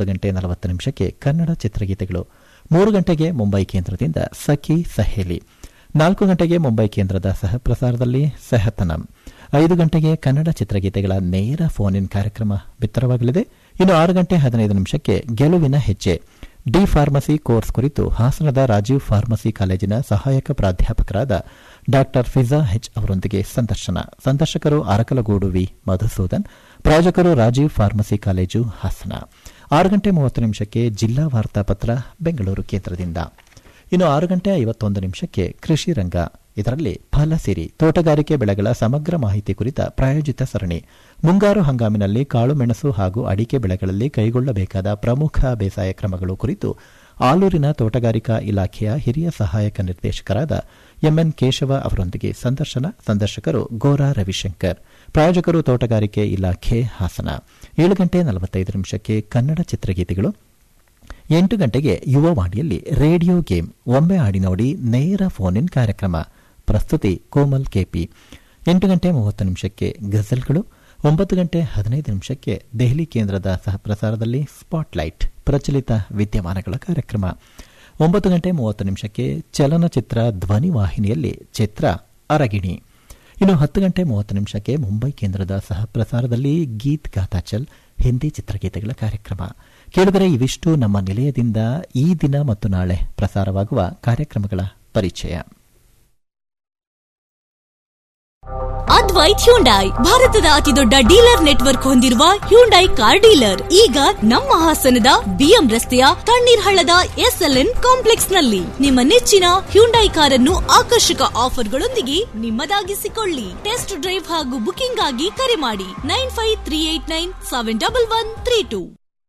ಎರಡು ಗಂಟೆ ನಲವತ್ತು ನಿಮಿಷಕ್ಕೆ ಕನ್ನಡ ಚಿತ್ರಗೀತೆಗಳು ಮೂರು ಗಂಟೆಗೆ ಮುಂಬೈ ಕೇಂದ್ರದಿಂದ ಸಖಿ ಸಹೇಲಿ ನಾಲ್ಕು ಗಂಟೆಗೆ ಮುಂಬೈ ಕೇಂದ್ರದ ಸಹ ಪ್ರಸಾರದಲ್ಲಿ ಸೆಹತನಂ ಐದು ಗಂಟೆಗೆ ಕನ್ನಡ ಚಿತ್ರಗೀತೆಗಳ ನೇರ ಫೋನ್ ಇನ್ ಕಾರ್ಯಕ್ರಮ ಬಿತ್ತರವಾಗಲಿದೆ ಇನ್ನು ಆರು ಗಂಟೆ ಹದಿನೈದು ನಿಮಿಷಕ್ಕೆ ಗೆಲುವಿನ ಹೆಜ್ಜೆ ಡಿ ಫಾರ್ಮಸಿ ಕೋರ್ಸ್ ಕುರಿತು ಹಾಸನದ ರಾಜೀವ್ ಫಾರ್ಮಸಿ ಕಾಲೇಜಿನ ಸಹಾಯಕ ಪ್ರಾಧ್ಯಾಪಕರಾದ ಡಾ ಫಿಜಾ ಹೆಚ್ ಅವರೊಂದಿಗೆ ಸಂದರ್ಶನ ಸಂದರ್ಶಕರು ಅರಕಲಗೂಡು ವಿ ಮಧುಸೂದನ್ ಪ್ರಾಯೋಜಕರು ರಾಜೀವ್ ಫಾರ್ಮಸಿ ಕಾಲೇಜು ಹಾಸನ ಆರು ಗಂಟೆ ಮೂವತ್ತು ನಿಮಿಷಕ್ಕೆ ಜಿಲ್ಲಾ ವಾರ್ತಾಪತ್ರ ಬೆಂಗಳೂರು ಕೇಂದ್ರದಿಂದ ಇನ್ನು ಆರು ಗಂಟೆ ಐವತ್ತೊಂದು ನಿಮಿಷಕ್ಕೆ ಕೃಷಿ ರಂಗ ಇದರಲ್ಲಿ ಫಲಸಿರಿ ತೋಟಗಾರಿಕೆ ಬೆಳೆಗಳ ಸಮಗ್ರ ಮಾಹಿತಿ ಕುರಿತ ಪ್ರಾಯೋಜಿತ ಸರಣಿ ಮುಂಗಾರು ಹಂಗಾಮಿನಲ್ಲಿ ಕಾಳುಮೆಣಸು ಹಾಗೂ ಅಡಿಕೆ ಬೆಳೆಗಳಲ್ಲಿ ಕೈಗೊಳ್ಳಬೇಕಾದ ಪ್ರಮುಖ ಬೇಸಾಯ ಕ್ರಮಗಳು ಕುರಿತು ಆಲೂರಿನ ತೋಟಗಾರಿಕಾ ಇಲಾಖೆಯ ಹಿರಿಯ ಸಹಾಯಕ ನಿರ್ದೇಶಕರಾದ ಎಂಎನ್ ಕೇಶವ ಅವರೊಂದಿಗೆ ಸಂದರ್ಶನ ಸಂದರ್ಶಕರು ಗೋರಾ ರವಿಶಂಕರ್ ಪ್ರಾಯೋಜಕರು ತೋಟಗಾರಿಕೆ ಇಲಾಖೆ ಹಾಸನ ಏಳು ಗಂಟೆ ನಲವತ್ತೈದು ನಿಮಿಷಕ್ಕೆ ಕನ್ನಡ ಚಿತ್ರಗೀತೆಗಳು ಎಂಟು ಗಂಟೆಗೆ ಯುವವಾಣಿಯಲ್ಲಿ ರೇಡಿಯೋ ಗೇಮ್ ಒಮ್ಮೆ ಆಡಿ ನೋಡಿ ನೇರ ಫೋನ್ ಇನ್ ಕಾರ್ಯಕ್ರಮ ಪ್ರಸ್ತುತಿ ಕೋಮಲ್ ಕೆಪಿ ಎಂಟು ಗಂಟೆ ಮೂವತ್ತು ನಿಮಿಷಕ್ಕೆ ಗಜಲ್ಗಳು ಒಂಬತ್ತು ಗಂಟೆ ಹದಿನೈದು ನಿಮಿಷಕ್ಕೆ ದೆಹಲಿ ಕೇಂದ್ರದ ಸಹ ಪ್ರಸಾರದಲ್ಲಿ ಸ್ಪಾಟ್ಲೈಟ್ ಪ್ರಚಲಿತ ವಿದ್ಯಮಾನಗಳ ಕಾರ್ಯಕ್ರಮ ಒಂಬತ್ತು ಗಂಟೆ ಮೂವತ್ತು ನಿಮಿಷಕ್ಕೆ ಚಲನಚಿತ್ರ ಧ್ವನಿ ವಾಹಿನಿಯಲ್ಲಿ ಚಿತ್ರ ಅರಗಿಣಿ ಇನ್ನು ಹತ್ತು ಗಂಟೆ ಮೂವತ್ತು ನಿಮಿಷಕ್ಕೆ ಮುಂಬೈ ಕೇಂದ್ರದ ಸಹ ಪ್ರಸಾರದಲ್ಲಿ ಗೀತ್ ಗಾತಾಚಲ್ ಹಿಂದಿ ಚಿತ್ರಗೀತೆಗಳ ಕಾರ್ಯಕ್ರಮ ಕೇಳಿದರೆ ಇವಿಷ್ಟು ನಮ್ಮ ನಿಲಯದಿಂದ ಈ ದಿನ ಮತ್ತು ನಾಳೆ ಪ್ರಸಾರವಾಗುವ ಕಾರ್ಯಕ್ರಮಗಳ ಪರಿಚಯ ಅದ್ವೈತ್ ಹ್ಯುಂಡೈ ಭಾರತದ ಅತಿದೊಡ್ಡ ಡೀಲರ್ ನೆಟ್ವರ್ಕ್ ಹೊಂದಿರುವ ಹ್ಯುಂಡೈ ಕಾರ್ ಡೀಲರ್ ಈಗ ನಮ್ಮ ಹಾಸನದ ಬಿಎಂ ರಸ್ತೆಯ ತಣ್ಣೀರ್ ಹಳ್ಳದ ಎಸ್ಎಲ್ಎನ್ ಕಾಂಪ್ಲೆಕ್ಸ್ ನಲ್ಲಿ ನಿಮ್ಮ ನೆಚ್ಚಿನ ಹ್ಯುಂಡೈ ಕಾರನ್ನು ಆಕರ್ಷಕ ಆಫರ್ಗಳೊಂದಿಗೆ ನಿಮ್ಮದಾಗಿಸಿಕೊಳ್ಳಿ ಟೆಸ್ಟ್ ಡ್ರೈವ್ ಹಾಗೂ ಬುಕಿಂಗ್ ಆಗಿ ಕರೆ ಮಾಡಿ nine five three eight nine seven double one three two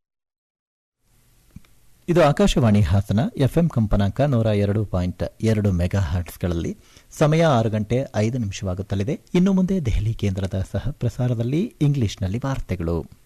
ಇದು ಆಕಾಶವಾಣಿ ಹಾಸನ ಎಫ್ಎಂ ಕಂಪನಾಂಕ ನೂರ ಎರಡು ಪಾಯಿಂಟ್ ಎರಡು ಮೆಗಾ ಹರ್ಟ್ಸ್ಗಳಲ್ಲಿ ಸಮಯ ಆರು ಗಂಟೆ ಐದು ನಿಮಿಷವಾಗುತ್ತಲಿದೆ ಇನ್ನು ಮುಂದೆ ದೆಹಲಿ ಕೇಂದ್ರದ ಸಹ ಪ್ರಸಾರದಲ್ಲಿ ಇಂಗ್ಲಿಷ್ನಲ್ಲಿ ವಾರ್ತೆಗಳು